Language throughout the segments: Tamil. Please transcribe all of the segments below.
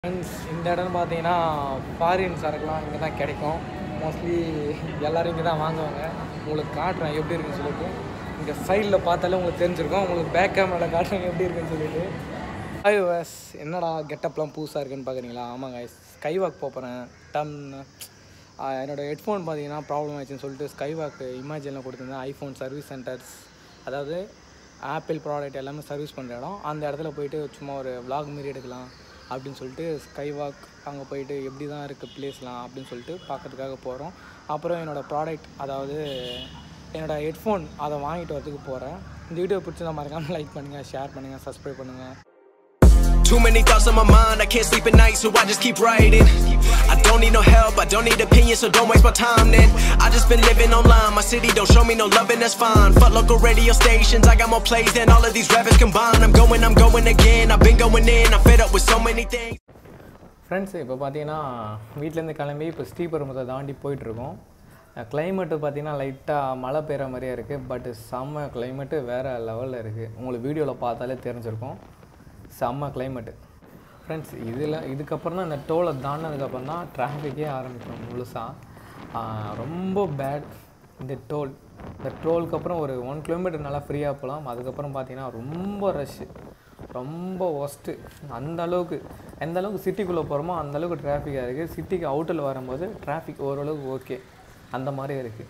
ஃப்ரெண்ட்ஸ் இந்த இடம்னு பார்த்தீங்கன்னா ஃபாரின் சரக்குலாம் இங்கே தான் கிடைக்கும் மோஸ்ட்லி எல்லோரும் இங்கே தான் வாங்குவாங்க உங்களுக்கு காட்டுறேன் எப்படி இருக்குன்னு சொல்லிட்டு இங்கே சைடில் பார்த்தாலே உங்களுக்கு தெரிஞ்சிருக்கும் உங்களுக்கு பேக் கேமராவில் காட்டுறேன் எப்படி இருக்குன்னு சொல்லிட்டு ஹாய் வஸ் என்னடா கெட்டப்லாம் புதுசாக இருக்குன்னு பார்க்குறீங்களா ஆமாங்க ஸ்கை வாக் போகிறேன் டம் என்னோடய ஹெட்ஃபோன் பார்த்தீங்கன்னா ப்ராப்ளம் ஆயிடுச்சுன்னு சொல்லிட்டு ஸ்கை வாக் இமேஜினில் கொடுத்துருந்தேன் ஐஃபோன் சர்வீஸ் சென்டர்ஸ் அதாவது ஆப்பிள் ப்ராடக்ட் எல்லாமே சர்வீஸ் பண்ணுற இடம் அந்த இடத்துல போயிட்டு சும்மா ஒரு vlog மாரி எடுக்கலாம் அப்படின்னு சொல்லிட்டு ஸ்கை வாக் அங்கே போயிட்டு எப்படி தான் இருக்குது பிளேஸ்லாம் அப்படின்னு சொல்லிட்டு பார்க்கறதுக்காக போகிறோம் அப்புறம் என்னோடய ப்ராடக்ட் அதாவது என்னோடய ஹெட்ஃபோன் அதை வாங்கிட்டு வரதுக்கு போகிறேன் இந்த வீடியோ பிடிச்சதா மறக்காமல் லைக் பண்ணுங்கள் ஷேர் பண்ணுங்கள் சப்ஸ்கிரைப் பண்ணுங்கள் Too many thoughts on my mind, I can't sleep at night, so I just keep writing. I don't need no help, I don't need opinions, so don't waste my time then. I just been living online, my city don't show me no love, and that's fine. Fuck local radio stations, I got more plays than all of these rappers combined. I'm going, I'm going again, I've been going in, I'm fed up with so many things. Friends இப்போ பார்த்தீங்கன்னா வீட்டிலேருந்து கிளம்பி இப்போ ஸ்ரீபெரும்புத்தை தாண்டி போயிட்டுருக்கோம் கிளைமேட்டு பார்த்தீங்கன்னா லைட்டாக மழை பெய்கிற மாதிரியே இருக்குது பட் செம்ம கிளைமேட்டு வேறு லெவலில் இருக்குது உங்களுக்கு வீடியோவில் பார்த்தாலே தெரிஞ்சிருக்கும் செம்ம கிளைமேட்டு ஃப்ரெண்ட்ஸ் இதில் இதுக்கப்புறம் தான் இந்த டோலை தாண்டினதுக்கப்புறம் தான் டிராஃபிக்கே ஆரம்பிக்கும் முழுசாக ரொம்ப பேட் இந்த டோல் இந்த டோலுக்கு அப்புறம் ஒரு ஒன் கிலோமீட்டர் நல்லா ஃப்ரீயாக போகலாம் அதுக்கப்புறம் பார்த்தீங்கன்னா ரொம்ப ரஷ்ஷு ரொம்ப ஒஸ்ட்டு அந்த அளவுக்கு எந்த அளவுக்கு சிட்டிக்குள்ளே போகிறோமோ அந்த அளவுக்கு டிராஃபிக்காக இருக்குது சிட்டிக்கு அவுட்டில் வரும்போது டிராஃபிக் ஓரளவுக்கு ஓகே அந்த மாதிரி இருக்குது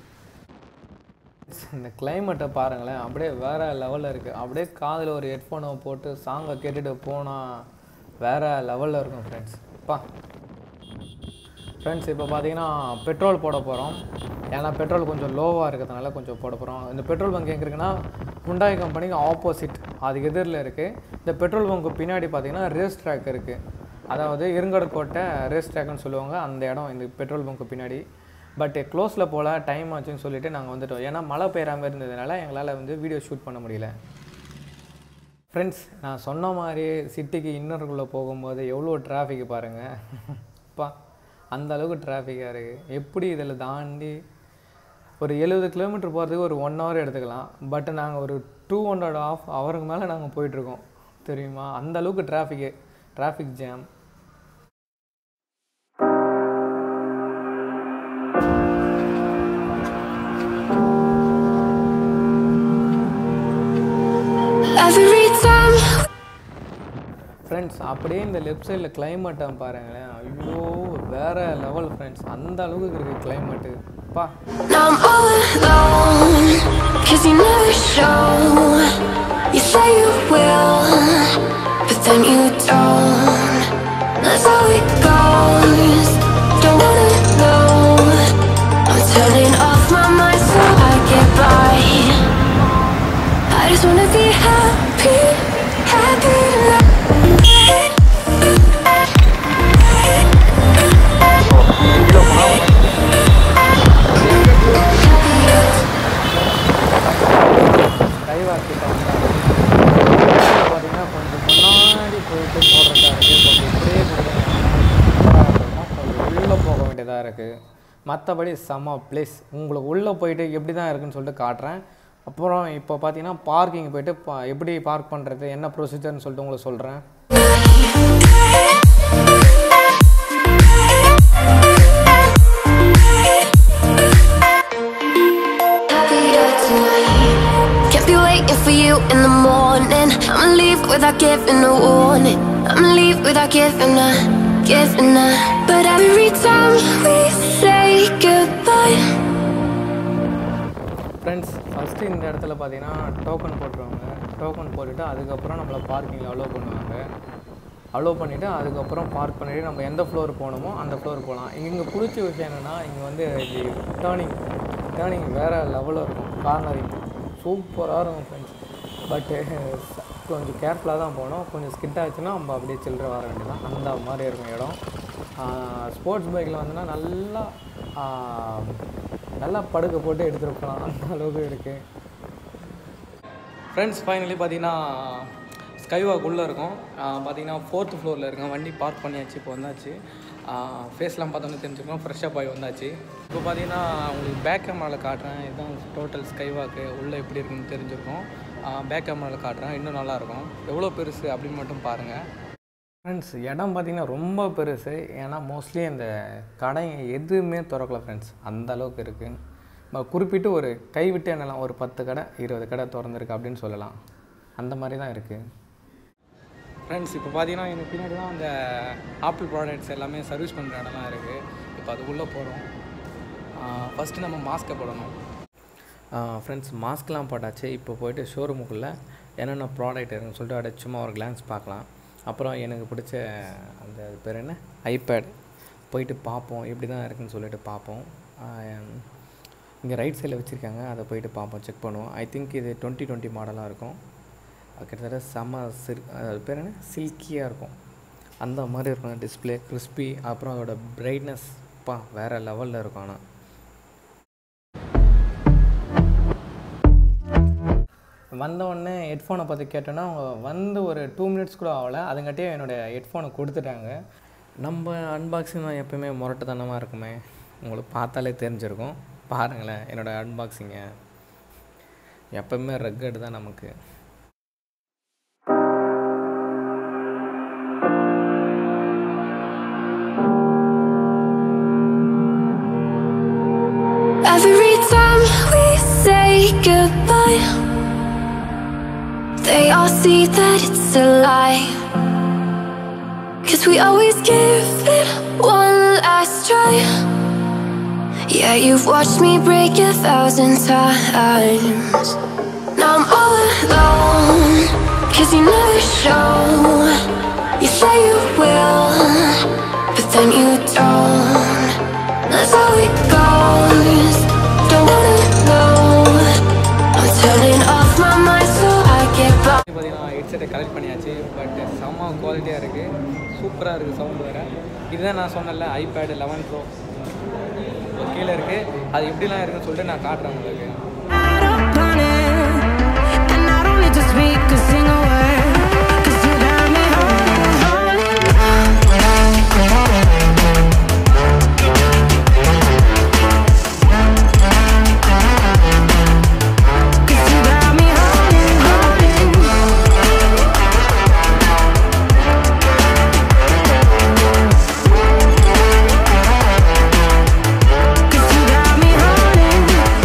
இந்த கிளைமேட்டை பாருங்களேன் அப்படியே வேறு லெவலில் இருக்குது அப்படியே காதில் ஒரு ஹெட்ஃபோனை போட்டு சாங்கை கேட்டுட்டு போனால் வேறு லெவலில் இருக்கும் ஃப்ரெண்ட்ஸ் பா ஃப்ரெண்ட்ஸ் இப்போ பார்த்தீங்கன்னா பெட்ரோல் போட போகிறோம் ஏன்னா பெட்ரோல் கொஞ்சம் லோவாக இருக்கிறதுனால கொஞ்சம் போட போகிறோம் இந்த பெட்ரோல் பங்க் எங்கே இருக்குன்னா ஹுண்டாய் கம்பெனிக்கு ஆப்போசிட் அதுக்கு எதிரில் இருக்குது இந்த பெட்ரோல் பங்க்கு பின்னாடி பார்த்தீங்கன்னா ரேஸ் ட்ராக் இருக்குது அதாவது இருங்கடக்கோட்டை ரேஸ் ட்ராக்னு சொல்லுவாங்க அந்த இடம் இந்த பெட்ரோல் பங்க்கு பின்னாடி பட் க்ளோஸில் போல் டைம் ஆச்சுன்னு சொல்லிட்டு நாங்கள் வந்துட்டோம் ஏன்னா மழை பெய்யாமல் இருந்ததுனால எங்களால் வந்து வீடியோ ஷூட் பண்ண முடியல ஃப்ரெண்ட்ஸ் நான் சொன்ன மாதிரி சிட்டிக்கு இன்னருக்குள்ளே போகும்போது எவ்வளோ டிராஃபிக் பாருங்கள் அப்பா அந்த அளவுக்கு டிராஃபிக்காக இருக்குது எப்படி இதில் தாண்டி ஒரு எழுபது கிலோமீட்டர் போகிறதுக்கு ஒரு ஒன் ஹவர் எடுத்துக்கலாம் பட் நாங்கள் ஒரு டூ ஹண்ட்ரட் ஆஃப் ஹவருக்கு மேலே நாங்கள் போயிட்டுருக்கோம் தெரியுமா அந்த அளவுக்கு traffic traffic jam Every time friends அப்படியே இந்த லெஃப்ட் சைடில் கிளைமேட்டை பாருங்களேன் ஐயோ வேறு லெவல் ஃப்ரெண்ட்ஸ் அந்த அளவுக்கு இருக்குது கிளைமேட்டு பா now I'm all alone Cause you never show You say you will But then you don't That's how it goes Don't wanna know I'm turning off my mind so I get by I just wanna be happy Happy கைவாக் கிட்ட வந்தாங்க பார்த்தீங்கன்னா கொஞ்சம் முன்னாடி போயிட்டு போடுறதா இருக்குது கொஞ்சம் இப்படியே போகிறோம் கொஞ்சம் உள்ளே போக வேண்டியதாக இருக்குது மற்றபடி செம்ம பிளேஸ் உங்களுக்கு உள்ளே போயிட்டு எப்படி தான் இருக்குன்னு சொல்லிட்டு காட்டுறேன் அப்புறம் இப்போ பார்த்தீங்கன்னா பார்க்கிங் போயிட்டு பா எப்படி பார்க் பண்ணுறது என்ன ப்ரொசீஜர்னு சொல்லிட்டு உங்களுக்கு சொல்கிறேன் happier tonight. Can't be waiting for you in the morning. I'ma leave without giving a warning. I'ma leave without giving a, giving a. But every time we say goodbye, friends first இந்த இடத்துல பார்த்தீங்கன்னா டோக்கன் போட்டுருவாங்க டோக்கன் போட்டுட்டு அதுக்கப்புறம் நம்மளை பார்க்கிங்கில் அலோவ் பண்ணுவாங்க அலோவ் பண்ணிவிட்டு அதுக்கப்புறம் பார்க் பண்ணிவிட்டு நம்ம எந்த ஃப்ளோர் போகணுமோ அந்த ஃப்ளோர் போகலாம் இங்கே பிடிச்ச விஷயம் என்னென்னா இங்கே வந்து டேர்னிங் டேர்னிங் வேறு லெவலில் இருக்கும் கார்னரிங் சூப்பராக இருக்கும் ஃப்ரெண்ட்ஸ் பட்டு கொஞ்சம் கேர்ஃபுல்லாக தான் போகணும் கொஞ்சம் ஸ்கிட் ஆச்சுன்னா நம்ம அப்படியே சில்லற வர வேண்டியதான் அந்த மாதிரி இருக்கும் இடம் ஸ்போர்ட்ஸ் பைக்கில் வந்துன்னா நல்லா ஆஹ், நல்லா படுக்க போட்டு எடுத்துகிட்டு போகலாம் அந்த அளவுக்கு இருக்குது ஃப்ரெண்ட்ஸ் ஃபைனலி பார்த்தீங்கன்னா ஸ்கைவாக் உள்ளே இருக்கும் பார்த்தீங்கன்னா ஃபோர்த் ஃப்ளோரில் இருக்கேன் வண்டி பார்க் பண்ணியாச்சு இப்போ வந்தாச்சு ஃபேஸ்லாம் பார்த்தோன்னே தெரிஞ்சுக்கணும் ஃப்ரெஷ்ஷப் ஆகி வந்தாச்சு இப்போ பார்த்தீங்கன்னா உங்களுக்கு பேக் கேமராவில் காட்டுறேன் இதுதான் டோட்டல் ஸ்கைவாக்கு உள்ளே எப்படி இருக்குன்னு தெரிஞ்சிருக்கும் பேக் கேமராவில் காட்டுறேன் இன்னும் நல்லாயிருக்கும் எவ்வளோ பெருசு அப்படின்னு மட்டும் பாருங்கள் ஃப்ரெண்ட்ஸ் இடம் பார்த்திங்கன்னா ரொம்ப பெருசு ஏன்னா மோஸ்ட்லி அந்த கடை எதுவுமே திறக்கல ஃப்ரெண்ட்ஸ் அந்த அளவுக்கு இருக்குது நம்ம குறிப்பிட்டு ஒரு கைவிட்டு என்னலாம் ஒரு பத்து கடை இருபது கடை திறந்துருக்கு அப்படின்னு சொல்லலாம் அந்த மாதிரி தான் இருக்குது ஃப்ரெண்ட்ஸ் இப்போ பார்த்தீங்கன்னா எனக்கு பின்னாடி தான் அந்த ஆப்பிள் ப்ராடக்ட்ஸ் எல்லாமே சர்வீஸ் பண்ணுற இடம்லாம் இருக்குது இப்போ அதுக்குள்ளே போகிறோம் ஃபஸ்ட்டு நம்ம மாஸ்க்கை போடணும் ஃப்ரெண்ட்ஸ் மாஸ்க்லாம் போட்டாச்சு இப்போ போயிட்டு ஷோரூமுக்குள்ளே என்னென்ன ப்ராடக்ட் இருக்குன்னு சொல்லிட்டு அப்படியே சும்மா ஒரு கிளான்ஸ் பார்க்கலாம் அப்புறம் எனக்கு பிடிச்ச அந்த அது பேர் என்ன ஐபேட் போயிட்டு பார்ப்போம் எப்படி தான் இருக்குன்னு சொல்லிட்டு பார்ப்போம் இங்கே ரைட் சைடில் வச்சுருக்காங்க அதை போயிட்டு பார்ப்போம் செக் பண்ணுவோம் ஐ திங்க் இது டுவெண்ட்டி டுவெண்ட்டி மாடலாக இருக்கும் அது கிட்டத்தட்ட செம்ம சில் அது பேர் என்ன சில்கியாக இருக்கும் அந்த மாதிரி இருக்கும் டிஸ்பிளே கிறிஸ்பி அப்புறம் அதோட பிரைட்னஸ் பா வேறு லெவலில் இருக்கும் ஆனால் வந்த உடனே ஹெட்ஃபோனை பார்த்து கேட்டோன்னா அவங்க வந்து ஒரு டூ மினிட்ஸ் கூட ஆகலை அதுங்காட்டியே என்னோடய ஹெட்ஃபோனை கொடுத்துட்டாங்க நம்ம அன்பாக்சிங் தான் எப்போயுமே முரட்டுத்தனமாக இருக்குமே உங்களுக்கு பார்த்தாலே தெரிஞ்சிருக்கும் பாருங்களேன் என்னோடய அன்பாக்சிங்கை எப்போவுமே ரெக்கட் தான் நமக்கு Every time we say goodbye, they all see that it's a lie. Cause we always give it one last try. Yeah, you've watched me break a thousand times. Now I'm all alone, cause you never show. You say you will, but then you don't. That's how it goes. Don't wanna know. I'm turning off my mind so I get by. பார்த்தீங்கன்னா ஹெட்செட்டை கலெக்ட் பண்ணியாச்சு பட் செம்ம குவாலிட்டியாக இருக்குது சூப்பராக இருக்குது சவுண்ட் வேறு இதுதான் நான் சொன்னல ஐபேடு லெவன் ப்ரோ கீழே இருக்குது அது எப்படிலாம் இருக்குன்னு சொல்லிட்டு நான் காட்டுறேன் உங்களுக்கு up on it, and I don't need to speak a single word. 'Cause you got me holding, holding. 'Cause you got me holding, holding. Cause you got me holding.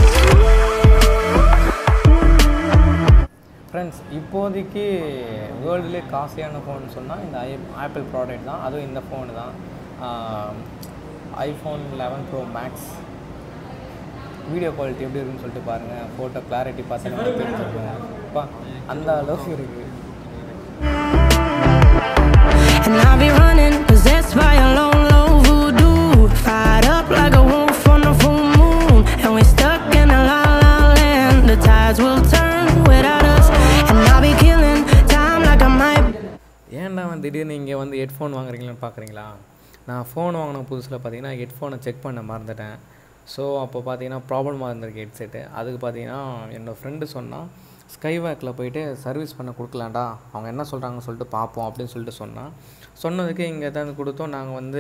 Friends இப்போதைக்கு வேர்ல்டுலேயே காஸ்ட்லியான ஃபோன் சொன்னால் இந்த ஐ ஆப்பிள் ப்ராடக்ட் தான் அதுவும் இந்த ஃபோனு தான் iPhone eleven pro max video quality எப்படி இருக்குன்னு சொல்லிட்டு பாருங்கள் ஃபோட்டோ கிளாரிட்டி பார்த்தா தெரிஞ்சுருக்கோம் அப்பா அந்த அளவுக்கு இருக்குது And I'll be running, possessed by a low, low voodoo. Fired up like a wolf on a full moon. And we're stuck in a la la land. The tides will turn without us. And I'll be killing time like I might. ஏன்டா அவன் திடீர்னு இங்கே வந்து ஹெட்ஃபோன் வாங்குறீங்களான்னு பார்க்குறீங்களா நான் ஃபோன் வாங்கின புதுசில் பார்த்தீங்கன்னா ஹெட்ஃபோனை செக் பண்ண மறந்துட்டேன் ஸோ அப்போ பார்த்தீங்கன்னா ப்ராப்ளமாக இருந்திருக்கு ஹெட்செட்டு அதுக்கு பார்த்தீங்கன்னா என்னோடய ஃப்ரெண்டு சொன்னான் ஸ்கைவேக்கில் போயிட்டு சர்வீஸ் பண்ண கொடுக்கலாம்டா அவங்க என்ன சொல்கிறாங்கன்னு சொல்லிட்டு பார்ப்போம் அப்படின்னு சொல்லிட்டு சொன்னான் சொன்னதுக்கு இங்கே தான் கொடுத்தோம் நாங்கள் வந்து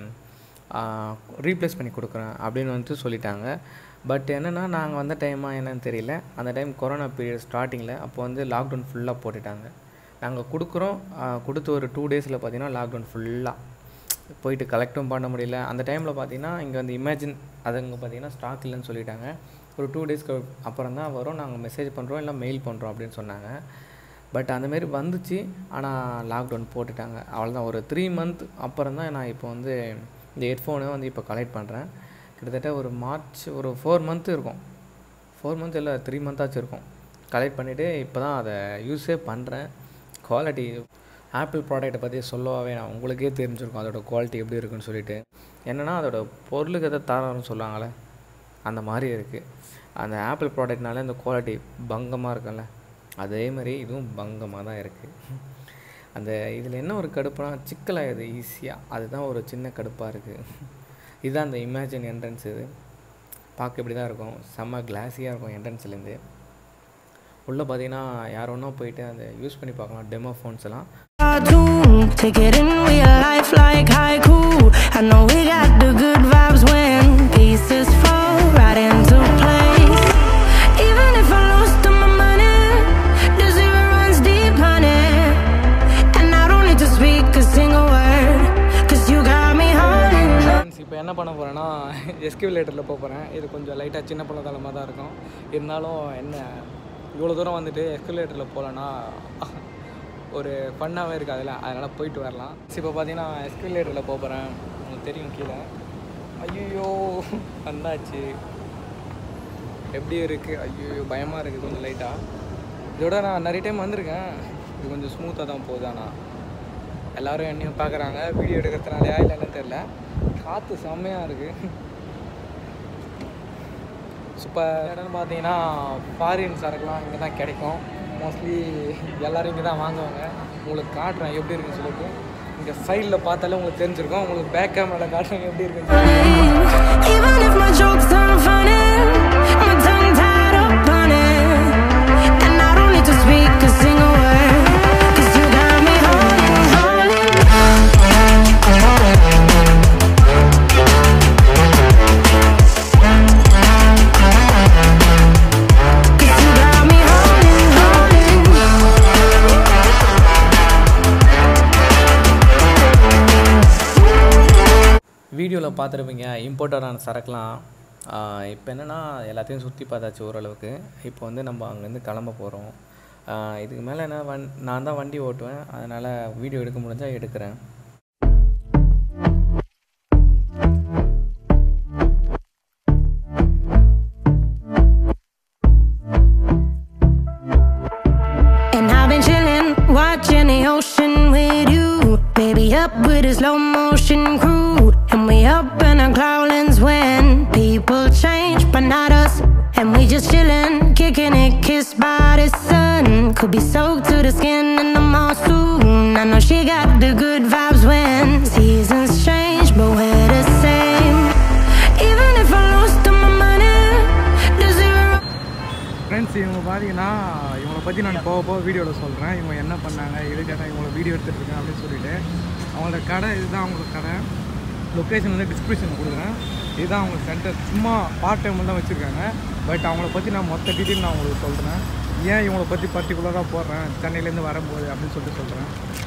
ரீப்ளேஸ் பண்ணி கொடுக்குறேன் அப்படின்னு வந்துட்டு சொல்லிட்டாங்க பட் என்னென்னா நாங்கள் வந்த டைமாக என்னன்னு தெரியல அந்த டைம் கொரோனா பீரியட் ஸ்டார்டிங்கில் அப்போ வந்து லாக்டவுன் ஃபுல்லாக போட்டுட்டாங்க நாங்கள் கொடுக்குறோம் ஆ, கொடுத்து ஒரு டூ டேஸில் பார்த்தீங்கன்னா லாக்டவுன் ஃபுல்லாக போயிட்டு கலெக்டும் பண்ண முடியல அந்த டைமில் பார்த்தீங்கன்னா இங்கே வந்து இமேஜின் அது இங்கே பார்த்தீங்கன்னா ஸ்டாக் இல்லைன்னு சொல்லிட்டாங்க ஒரு டூ டேஸ்க்கு அப்புறம் தான் வரும் நாங்கள் மெசேஜ் பண்ணுறோம் இல்லை மெயில் பண்ணுறோம் அப்படின்னு சொன்னாங்க பட் அந்தமாரி வந்துச்சு ஆனால் லாக்டவுன் போட்டுட்டாங்க அவ்வளோதான் ஒரு த்ரீ மந்த் அப்புறம் தான் நான் இப்போ வந்து இந்த ஹெட்ஃபோனை வந்து இப்போ கலெக்ட் பண்ணுறேன் கிட்டத்தட்ட ஒரு மார்ச் ஒரு ஃபோர் மந்த் இருக்கும் ஃபோர் மந்த் இல்லை த்ரீ மந்த்தாச்சும் இருக்கும் கலெக்ட் பண்ணிவிட்டு இப்போ தான் அதை யூஸே பண்ணுறேன் குவாலிட்டி ஆப்பிள் ப்ராடக்ட்டை பற்றி சொல்லவே நான் உங்களுக்கே தெரிஞ்சிருக்கும் அதோட குவாலிட்டி எப்படி இருக்குன்னு சொல்லிட்டு என்னென்னா அதோட பொருளுக்கு எதாவது தரம்னு சொல்லுவாங்கள்ல அந்த மாதிரி இருக்குது அந்த ஆப்பிள் ப்ராடக்ட்னால இந்த குவாலிட்டி பங்கமாக இருக்கும்ல அதே மாதிரி இதுவும் பங்கமாக தான் இருக்குது அந்த இதில் என்ன ஒரு கடுப்புனா சிக்கலாகுது ஈஸியாக அதுதான் ஒரு சின்ன கடுப்பாக இருக்குது இதுதான் அந்த இமேஜின் என்ட்ரன்ஸ் இது பார்க்க இப்படி தான் இருக்கும் செம்ம கிளாஸியாக இருக்கும் என்ட்ரன்ஸ்லேருந்து உள்ளே பார்த்தீங்கன்னா யார் ஒன்றா போயிட்டு அந்த யூஸ் பண்ணி பார்க்கலாம் டெமோ ஃபோன்ஸ் எல்லாம் cartoon. Take it in real life like haiku. I know we got the good vibes when pieces fall right into place. Even if I lost all my money, the zero runs deep, honey. And I don't need to speak a single என்ன பண்ண போகிறேன்னா எஸ்கிவிலேட்டரில் போக போகிறேன் இது கொஞ்சம் லைட்டாக சின்ன பள்ளத்தளமாக தான் இருக்கும் இருந்தாலும் என்ன இவ்வளோ தூரம் வந்துட்டு எஸ்கிலேட்டரில் போகலன்னா ஒரு ஃபன்னாகவே இருக்காதுல்ல அதனால் போயிட்டு வரலாம் இப்போ பார்த்தீங்கன்னா எஸ்கிலேட்டரில் போக போகிறேன் உங்களுக்கு தெரியும் கீழே ஐயோ வந்தாச்சு எப்படி இருக்குது ஐயோ பயமாக இருக்குது கொஞ்சம் லைட்டாக இதோட நான் நிறைய டைம் வந்திருக்கேன் இது கொஞ்சம் ஸ்மூத்தாக தான் போகுது ஆனால் எல்லோரும் என்னையும் பார்க்குறாங்க வீடியோ எடுக்கிறதுனாலயா இல்லை என்னன்னு தெரில காற்று செம்மையாக இருக்குது சூப்பர் இடம்னு பார்த்தீங்கன்னா ஃபாரின் சரக்குலாம் இங்கே தான் கிடைக்கும் மோஸ்ட்லி எல்லோரும் இங்கே தான் வாங்குவாங்க உங்களுக்கு காட்டுறேன் எப்படி இருக்குன்னு சொல்லிட்டு இங்கே சைடில் பார்த்தாலே உங்களுக்கு தெரிஞ்சிருக்கும் உங்களுக்கு பேக் கேமராவில் காட்டுறேன் எப்படி இருக்குன்னு சொல்லிட்டு Even if my jokes aren't funny, my tongue tied up on it. And I don't need to speak a single word. Cause you got me holding, holding. Cause you got me holding, holding. வீடியோவில் பார்த்துருப்பீங்க இம்போர்ட்டடான சரக்குலாம் இப்போ என்னென்னா எல்லாத்தையும் சுற்றி பார்த்தாச்சு ஓரளவுக்கு இப்போ வந்து நம்ம அங்கேருந்து கிளம்ப போகிறோம் இதுக்கு மேலே என்ன வன் நான் தான் வண்டி ஓட்டுவேன் அதனால் வீடியோ எடுக்க முடிஞ்சால் எடுக்கிறேன் And I've been chillin', watching the ocean with you. Baby, up with a slow motion crew. And we up in our cloudlands when people change, but not us. And we just chillin', kicking it, kissed by the sun. Could be soaked to the skin in the mall soon. I know she got the good vibes when seasons change, but we're the same. Even if I lost all my money, does it friends இவங்க பார்த்தீங்கன்னா இவங்களை பற்றி நான் போக போக வீடியோவில் சொல்கிறேன் இவங்க என்ன பண்ணாங்க எதுக்காக இவங்களை வீடியோ எடுத்துகிட்டு இருக்கேன் அப்படின்னு சொல்லிட்டு அவங்களோட கடை இதுதான் அவங்களோட கடை லொக்கேஷன் வந்து டிஸ்கிரிப்ஷன் கொடுக்குறேன் இதுதான் அவங்க சென்டர் சும்மா பார்ட் டைம் தான் வச்சுருக்காங்க பட் அவங்கள பற்றி நான் மொத்த டீட்டெயில் நான் உங்களுக்கு சொல்கிறேன் ஏன் இவங்கள பற்றி பர்டிகுலராக போடுறேன் சென்னையிலேருந்து வரும்போது அப்படின்னு சொல்லிட்டு சொல்கிறேன்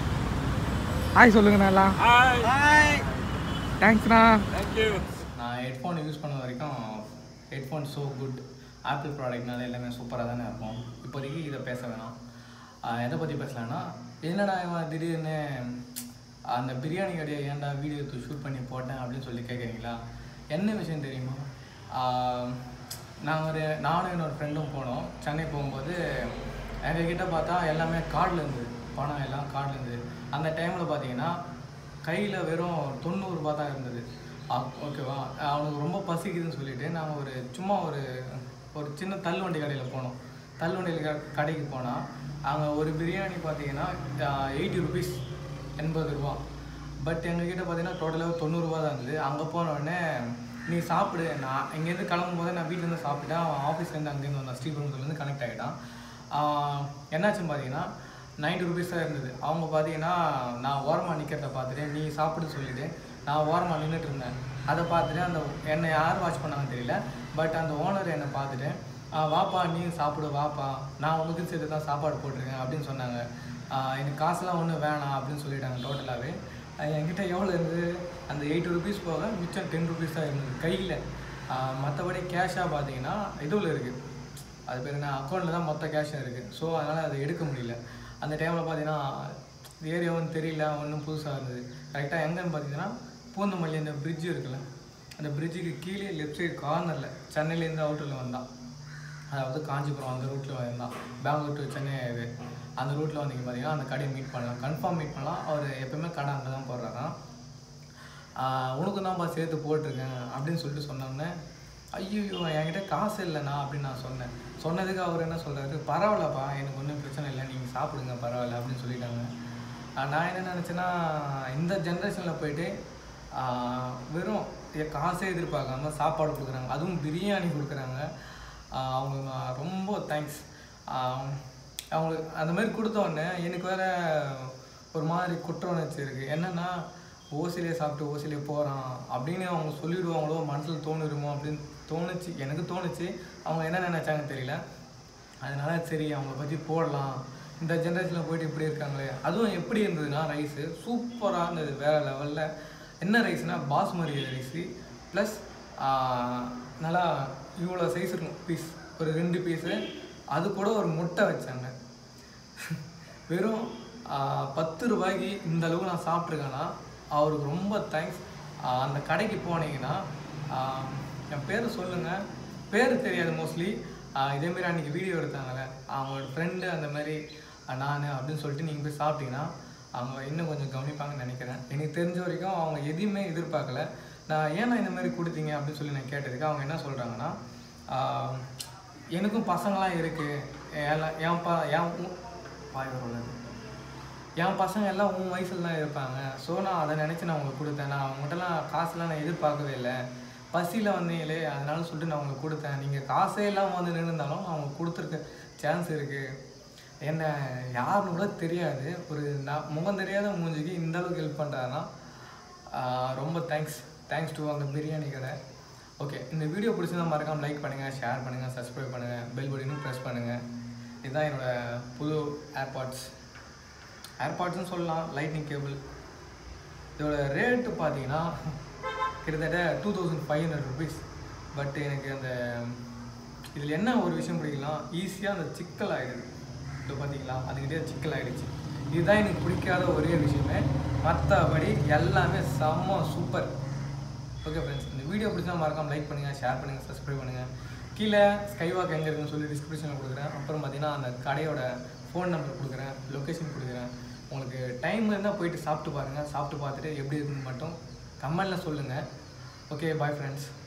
ஹாய் சொல்லுங்கண்ணா எல்லாம் தேங்க்ஸ்ண்ணா நான் ஹெட்ஃபோன் யூஸ் பண்ண வரைக்கும் ஹெட்ஃபோன் ஸோ குட் ஆப்பிள் ப்ராடக்ட்னால எல்லாமே சூப்பராக தானே இருக்கும் இப்போதைக்கு இதை பேச வேணாம் ஆஹ் எதை பற்றி பேசலான்னா என்னடா இவன் திடீர்னு அந்த பிரியாணி கடையை ஏன்டா வீடியோ எடுத்து ஷூட் பண்ணி போட்டேன் அப்படின்னு சொல்லி கேட்குறீங்களா என்ன விஷயம் தெரியுமா ஆஹ் நான் ஒரு நானும் என்னோடய ஃப்ரெண்டும் போனோம் சென்னை போகும்போது எங்கள் கிட்ட பார்த்தா எல்லாமே கார்டில் இருந்தது பணம் எல்லாம் கார்டில் இருந்தது அந்த டைமில் பார்த்தீங்கன்னா கையில் வெறும் தொண்ணூறுரூபா தான் இருந்தது அ- ஓகேவா அவனுக்கு ரொம்ப பசிக்குதுன்னு சொல்லிட்டு நாங்கள் ஒரு சும்மா ஒரு ஒரு சின்ன தள்ளுவண்டி கடையில் போனோம் தள்ளுவண்டி க- கடைக்கு போனால் அங்கே ஒரு பிரியாணி பார்த்தீங்கன்னா எயிட்டி ருபீஸ் எண்பது ரூபா பட் எங்ககிட்ட பார்த்தீங்கன்னா டோட்டலாக தொண்ணூறுரூவா தான் இருந்தது அங்கே போன உடனே நீ சாப்பிடு நான் இங்கேருந்து கிளம்பும் போது நான் வீட்டிலேருந்து சாப்பிட்டேன் அவன் ஆஃபீஸ்லேருந்து அங்கேருந்து வந்தான் ஸ்ரீபெரும்புலேருந்து கனெக்ட் ஆகிட்டான் ஆஹ் என்னாச்சுன்னு பார்த்தீங்கன்னா நைன்ட்டி ருபீஸ் தான் இருந்தது அவங்க பார்த்தீங்கன்னா நான் ஓரமாக நிற்கிறத பார்த்துட்டு நீ சாப்பிடு சொல்லிட்டு நான் ஓரமாக நின்றுட்டு இருந்தேன் அதை பார்த்துட்டு அந்த என்னை யார் வாட்ச் பண்ணாங்கன்னு தெரியல பட் அந்த ஓனர் என்னை பார்த்துட்டு "ஆ, வாப்பா நீ சாப்பிடு வாப்பா நான் உனக்கு சேர்த்து தான் சாப்பாடு போட்டிருக்கேன் அப்படின்னு சொன்னாங்க ஆஹ் எனக்கு காசுலாம் ஒன்றும் வேணாம் அப்படின்னு சொல்லிட்டாங்க டோட்டலாகவே என்கிட்ட எவ்வளோ இருந்தது அந்த எயிட்டி ருபீஸ் போக மிச்சம் டென் ருபீஸ் தான் இருந்தது கையில் மற்றபடி கேஷாக பார்த்தீங்கன்னா இதுவில் இருக்குது அது பேர் என்ன அக்கௌண்ட்டில் தான் மொத்த கேஷும் இருக்குது ஸோ அதனால் அதை எடுக்க முடியல அந்த டைமில் பார்த்தீங்கன்னா ஏரியாவும் தெரியல ஒன்றும் புதுசாக இருந்தது கரெக்டாக எங்கன்னு பார்த்தீங்கன்னா பூந்தமல்லி அந்த பிரிட்ஜ் இருக்குல்ல அந்த பிரிட்ஜுக்கு கீழே லெஃப்ட் சைடு கார்னரில் சென்னையிலேருந்து அவுட்டரில் வந்தான் அதாவது காஞ்சிபுரம் அந்த ரூட்டில் வந்தான் பெங்களூர் டு சென்னை highway. அந்த ரூட்டில் வந்தீங்க பார்த்தீங்கன்னா அந்த கடையை மீட் பண்ணலாம் கன்ஃபார்ம் மீட் பண்ணலாம் அவர் எப்பவுமே கடை அங்கே தான் போடுறாராம் ஆஹ் உனக்கு தான்ப்பா சேர்த்து போட்டிருக்கேன் அப்படின்னு சொல்லிட்டு சொன்னோடனே ஐயோ என்கிட்ட காசு இல்லைண்ணா அப்படின்னு நான் சொன்னேன் சொன்னதுக்கு அவர் என்ன சொல்றாரு பரவாயில்லப்பா எனக்கு ஒன்றும் பிரச்சனை இல்லை நீங்கள் சாப்பிடுங்க பரவாயில்ல அப்படின்னு சொல்லிட்டாங்க ஆஹ் நான் என்ன நினச்சேன்னா இந்த ஜென்ரேஷனில் போயிட்டு ஆஹ் வெறும் எ- காசே எதிர்பார்க்காம சாப்பாடு கொடுக்குறாங்க அதுவும் பிரியாணி கொடுக்குறாங்க ஆஹ் அவங்க நான் ரொம்ப தேங்க்ஸ் அவங்களுக்கு அந்த மாதிரி கொடுத்த உடனே எனக்கு வேற ஒரு மாதிரி குற்ற உணர்ச்சி இருக்குது என்னென்னா ஓசிலே சாப்பிட்டு ஓசிலே போகிறான் அப்படின்னு அவங்க சொல்லிடுவாங்களோ மனசில் தோணிடுமோ அப்படின்னு தோணுச்சு எனக்கு தோணுச்சு அவங்க என்ன நினைச்சாங்க தெரியல அதனால சரி அவங்கள பற்றி போடலாம் இந்த ஜென்ரேஷனில் போயிட்டு இப்படி இருக்காங்களே அதுவும் எப்படி இருந்ததுன்னா ரைஸு சூப்பராக இருந்தது வேறு லெவலில் என்ன ரைஸ்னால் பாஸ்மதி ரைஸு ப்ளஸ் நல்லா இவ்வளோ சைஸ் இருக்கும் பீஸ் ஒரு ரெண்டு பீஸு அது கூட ஒரு முட்டை வச்சாங்க வெறும் ஆஹ், பத்து ரூபாய்க்கு இந்த அளவு நான் சாப்பிட்ருக்கேன்னா அவருக்கு ரொம்ப தேங்க்ஸ் அந்த கடைக்கு போனீங்கன்னா ஆஹ், என் பேர் சொல்லுங்கள் பேர் தெரியாது மோஸ்ட்லி இதேமாரி அன்றைக்கி வீடியோ எடுத்தாங்கல்ல அவங்களோட ஃப்ரெண்டு அந்த மாதிரி நான் அப்படின்னு சொல்லிட்டு நீங்கள் போய் சாப்பிட்டீங்கன்னா அவங்க இன்னும் கொஞ்சம் கவனிப்பாங்கன்னு நினைக்கிறேன் எனக்கு தெரிஞ்ச வரைக்கும் அவங்க எதையுமே எதிர்பார்க்கல நான் ஏன்னா இந்த மாதிரி கொடுத்தீங்க அப்படின்னு சொல்லி நான் கேட்டதுக்கு அவங்க என்ன சொல்கிறாங்கன்னா ஆஹ், எனக்கும் பசங்களாம் இருக்குது எல்லாம் என் பா என் உ- வாய் வரக்கூடாது என் பசங்க எல்லாம் உன் வயசுல தான் இருப்பாங்க ஸோ நான் அதை நினச்சி நான் உங்களுக்கு கொடுத்தேன் நான் அவங்ககிட்டலாம் காசுலாம் நான் எதிர்பார்க்கவே இல்லை பசியில் வந்தீங்களே அதனால சொல்லிட்டு நான் உங்களுக்கு கொடுத்தேன் நீங்கள் காசே இல்லாமல் வந்து நின்றுந்தாலும் அவங்க கொடுத்துருக்க சான்ஸ் இருக்குது என்ன யாருன்னு கூட தெரியாது ஒரு நான் முகம் தெரியாத மூஞ்சிக்கு இந்த அளவுக்கு ஹெல்ப் பண்ணுறாருன்னா ரொம்ப தேங்க்ஸ் தேங்க்ஸ் டு அந்த பிரியாணி கடை ஓகே இந்த வீடியோ பிடிச்சிருந்தா மறக்காம லைக் பண்ணுங்கள் ஷேர் பண்ணுங்கள் சப்ஸ்கிரைப் பண்ணுங்கள் பெல் பட்டனும் ப்ரெஸ் பண்ணுங்கள் இதுதான் என்னோட புது ஏர்பாட்ஸ் ஏர்பாட்ஸ்னு சொல்லலாம் லைட்னிங் கேபிள் இதோட ரேட்டு பார்த்தீங்கன்னா கிட்டத்தட்ட two thousand five hundred rupees but எனக்கு அந்த இதில் என்ன ஒரு விஷயம் பிடிக்கலாம் ஈஸியாக அந்த சிக்கல் ஆகிடுது இப்போ பார்த்தீங்களா அதுக்கிட்டே சிக்கல் ஆகிடுச்சு இதுதான் எனக்கு பிடிக்காத ஒரே விஷயமே மற்றபடி எல்லாமே செம்ம சூப்பர் ஓகே ஃப்ரெண்ட்ஸ் இந்த வீடியோ பிடிச்சா மறக்காம லைக் பண்ணுங்கள் ஷேர் பண்ணுங்கள் சப்ஸ்கிரைப் பண்ணுங்கள் கீழே ஸ்கைவாக் எங்கே இருக்குன்னு சொல்லி டிஸ்கிரிப்ஷனில் கொடுக்குறேன் அப்புறம் பார்த்தீங்கன்னா அந்த கடையோட ஃபோன் நம்பர் கொடுக்குறேன் லொக்கேஷன் கொடுக்குறேன் உங்களுக்கு டைம் இருந்தால் போயிட்டு சாப்பிட்டு பாருங்கள் சாப்பிட்டு பார்த்துட்டு எப்படி இருக்குன்னு மட்டும் கமெண்டில் சொல்லுங்கள் ஓகே பாய் ஃப்ரெண்ட்ஸ்